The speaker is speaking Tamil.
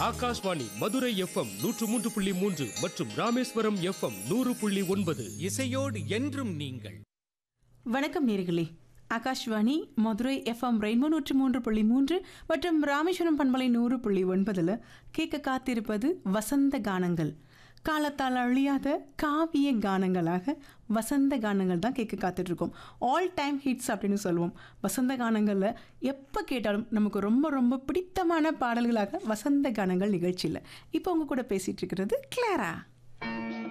ஆகாஷ்வாணி மதுரை எஃப்எம் நூற்று மூன்று புள்ளி மூன்று மற்றும் ராமேஸ்வரம் எஃப்எம் நூறு புள்ளி ஒன்பது இசையோடு என்றும் நீங்கள் வணக்கம் நேர்களே ஆகாஷ்வாணி மதுரை எஃப்எம் ரெயின்போ நூற்றி மூன்று புள்ளி மூன்று மற்றும் ராமேஸ்வரம் பண்பலை நூறு புள்ளி ஒன்பதில் கேட்க காத்திருப்பது வசந்த கானங்கள் காலத்தால் அழியாத காவிய கானங்களாக வசந்த கானங்கள் தான் கேட்க காத்துட்ருக்கோம் ஆல் டைம் ஹிட்ஸ் அப்படின்னு சொல்லுவோம் வசந்த கானங்களில் எப்போ கேட்டாலும் நமக்கு ரொம்ப ரொம்ப பிடித்தமான பாடல்களாக வசந்த கானங்கள் நிகழ்ச்சியில் இப்போ உங்க கூட பேசிகிட்டு இருக்கிறது கிளாரா